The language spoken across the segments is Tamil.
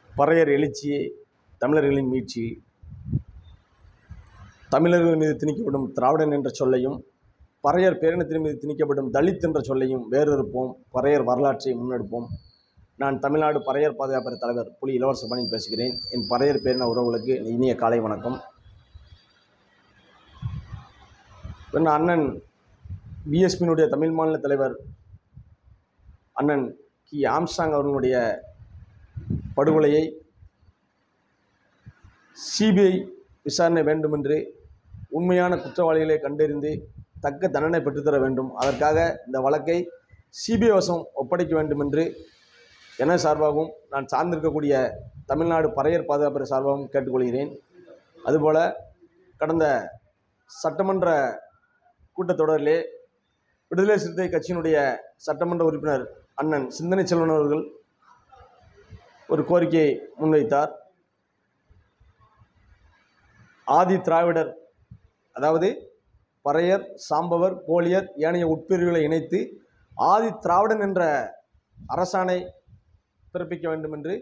பறையர் எழுச்சி தமிழர்களின் மீட்சி தமிழர்கள் மீது திணிக்கப்படும் திராவிடன் என்ற சொல்லையும் பறையர் பேரினத்தின் மீது திணிக்கப்படும் தலித் என்ற சொல்லையும் வேறறுப்போம் பறையர் வரலாற்றை முன்னெடுப்போம் நான் தமிழ்நாடு பறையர் பாதுகாப்பு தலைவர் புலி இளவரச பணி பேசுகிறேன் என் பறையர் பேரின உறவுகளுக்கு இனிய காலை வணக்கம் என் அண்ணன் பிஎஸ்பியினுடைய தமிழ் மாநில தலைவர் அண்ணன் கி ஆம்ஸ்டாங் அவர்களுடைய படுகொலையை சிபிஐ விசாரணை வேண்டுமென்று உண்மையான குற்றவாளிகளை கண்டறிந்து தக்க தண்டனை பெற்றுத்தர வேண்டும் அதற்காக இந்த வழக்கை சிபிஐ வசம் ஒப்படைக்க வேண்டுமென்று என சார்பாகவும் நான் சார்ந்திருக்கக்கூடிய தமிழ்நாடு பறையர் பாதுகாப்பு சார்பாகவும் கேட்டுக்கொள்கிறேன் அதுபோல் கடந்த சட்டமன்ற கூட்டத்தொடரிலே விடுதலை சிறுத்தை கட்சியினுடைய சட்டமன்ற உறுப்பினர் அண்ணன் சிந்தனை செல்வன் அவர்கள் ஒரு கோரிக்கையை முன்வைத்தார் ஆதி திராவிடர் அதாவது பறையர் சாம்பவர் கோலியர் ஏனைய உட்பிரிவுகளை இணைத்து ஆதி திராவிடன் என்ற அரசாணை பிறப்பிக்க வேண்டும் என்று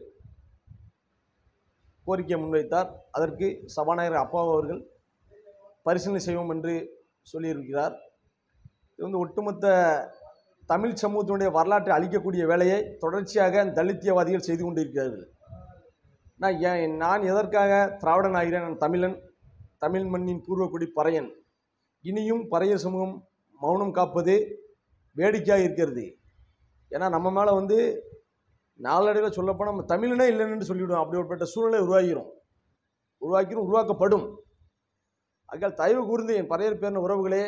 கோரிக்கை முன்வைத்தார் அதற்கு சபாநாயகர் அப்பா அவர்கள் பரிசீலனை செய்வோம் என்று சொல்லியிருக்கிறார் இது வந்து ஒட்டுமொத்த தமிழ் சமூகத்தினுடைய வரலாற்றை அழிக்கக்கூடிய வேலையை தொடர்ச்சியாக தலித்தியவாதிகள் செய்து கொண்டிருக்கிறார்கள் நான் ஏன் நான் எதற்காக திராவிடன் ஆகிறேன் நான் தமிழன் தமிழ் மண்ணின் பூர்வக்குடி பறையன் இனியும் பறையர் சமூகம் மௌனம் காப்பது வேடிக்கையாக இருக்கிறது ஏன்னா நம்ம மேலே வந்து நாளடைவில் சொல்லப்போனால் நம்ம தமிழனே இல்லைன்னு சொல்லிவிடுவோம் அப்படிப்பட்ட சூழ்நிலை உருவாகிறோம் உருவாக்கிரும் உருவாக்கப்படும் ஆகையால் தயவு கூர்ந்து என் பறையர் பேரின உறவுகளே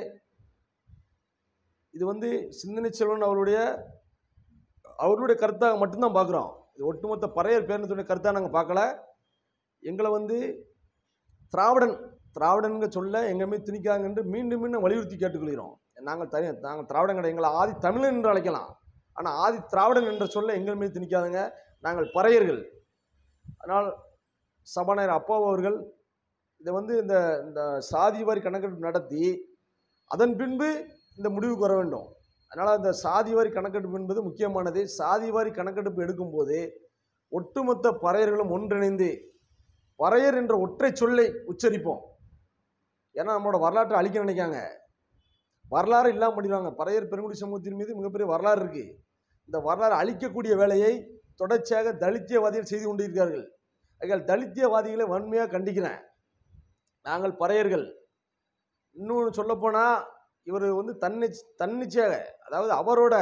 இது வந்து சிந்தனை செல்வன் அவருடைய அவருடைய கருத்தாக மட்டும்தான் பார்க்குறோம் இது ஒட்டுமொத்த பறையர் பேரினத்துடைய கருத்தாக நாங்கள் பார்க்கல எங்களை வந்து திராவிடன் திராவிடனுங்க சொல்ல எங்கள் மீது திணிக்காங்க என்று மீண்டும் மீண்டும் வலியுறுத்தி கேட்டுக்கொள்கிறோம் நாங்கள் தனி நாங்கள் திராவிடன் கிடையாது எங்களை ஆதி தமிழன் என்று அழைக்கலாம் ஆனால் ஆதி திராவிடன் என்ற சொல்ல எங்கள் மீது திணிக்காதுங்க நாங்கள் பறையர்கள் அதனால் சபாநாயகர் அப்பா அவர்கள் இதை வந்து இந்த இந்த சாதி வாரி கணக்கெடுப்பு நடத்தி அதன் பின்பு இந்த முடிவுக்கு வர வேண்டும் அதனால் அந்த சாதி வாரி கணக்கெடுப்பு என்பது முக்கியமானது சாதி வாரி கணக்கெடுப்பு எடுக்கும்போது ஒட்டுமொத்த பறையர்களும் ஒன்றிணைந்து பறையர் என்ற ஒற்றை சொல்லை உச்சரிப்போம் ஏன்னா நம்மளோட வரலாற்றை அழிக்க நினைக்காங்க வரலாறு இல்லாமல் பண்ணிடுவாங்க பறையர் பெருங்குடி சமூகத்தின் மீது மிகப்பெரிய வரலாறு இருக்குது இந்த வரலாறு அழிக்கக்கூடிய வேலையை தொடர்ச்சியாக தலித்தியவாதிகள் செய்து கொண்டிருக்கிறார்கள் ஆகையால் தலித்தியவாதிகளை வன்மையாக கண்டிக்கிறேன் நாங்கள் பறையர்கள் இன்னொன்று சொல்லப்போனால் இவர் வந்து தன்னிச் தன்னிச்சையாக அதாவது அவரோட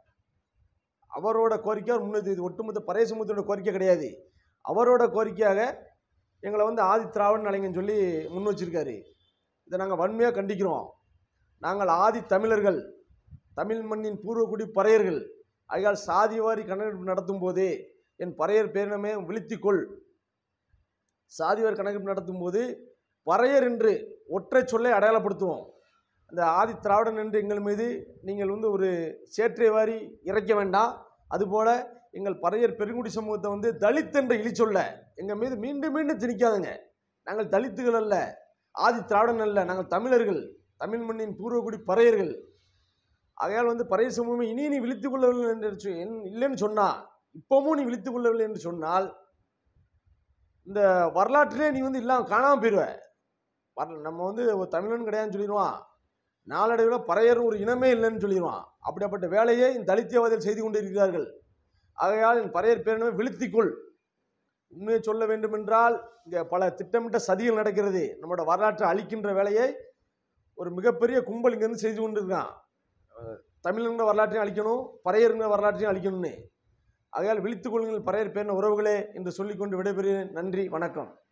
அவரோட கோரிக்கை அவர் முன்னெடுத்து இது ஒட்டுமொத்த பறைய சமூகத்தோட கோரிக்கை கிடையாது அவரோட கோரிக்கையாக எங்களை வந்து ஆதி திராவிடன் அலைங்கன்னு சொல்லி முன் வச்சிருக்காரு இதை நாங்கள் வன்மையாக கண்டிக்கிறோம் நாங்கள் ஆதி தமிழர்கள் தமிழ் மண்ணின் பூர்வக்குடி பறையர்கள் ஆகையால் சாதிவாரி கணக்கெடுப்பு நடத்தும் போதே என் பறையர் பேரினமே விழித்துக்கொள் சாதிவாரி கணக்கெடுப்பு நடத்தும் போது பறையர் என்று ஒற்றை சொல்லை அடையாளப்படுத்துவோம் அந்த ஆதி திராவிடன் என்று எங்கள் மீது நீங்கள் வந்து ஒரு சேற்றை வாரி இறைக்க வேண்டாம் அதுபோல் எங்கள் பறையர் பெருங்குடி சமூகத்தை வந்து தலித் என்ற இழிச்சொல்ல எங்கள் மீது மீண்டும் மீண்டும் திணிக்காதுங்க நாங்கள் தலித்துகள் அல்ல ஆதி திராவிடன் அல்ல நாங்கள் தமிழர்கள் தமிழ் மண்ணின் பூர்வக்குடி பறையர்கள் ஆகையால் வந்து பறையர் சமூகம் இனி நீ விழித்துக் கொள்ளவில்லை என்று சொ- என் இல்லைன்னு சொன்னா இப்போவும் நீ விழித்துக் கொள்ளவில்லை என்று சொன்னால் இந்த வரலாற்றிலே நீ வந்து இல்லாமல் காணாமல் போயிடுவ வர நம்ம வந்து ஒரு தமிழன் கிடையாதுன்னு சொல்லிடுவான் நாளடைவில் பறையர் ஒரு இனமே இல்லைன்னு சொல்லிடுவான் அப்படிப்பட்ட வேலையை இந்த தலித்தியவாதிகள் செய்து கொண்டிருக்கிறார்கள் ஆகையால் என் பறையர் பேரினமே விழுத்திக்கொள் உண்மையை சொல்ல வேண்டுமென்றால் இங்கே பல திட்டமிட்ட சதிகள் நடக்கிறது நம்மளோட வரலாற்றை அழிக்கின்ற வேலையை ஒரு மிகப்பெரிய கும்பல் இங்கேருந்து செய்து கொண்டிருக்கான் அஹ் தமிழங்க வரலாற்றையும் அழிக்கணும் பறையருங்க வரலாற்றையும் அழிக்கணும்னு ஆகையால் விழித்துக் கொள்ளுங்கள் பறையர் பேரின உறவுகளே என்று சொல்லிக்கொண்டு விடைபெறுகிறேன் நன்றி வணக்கம்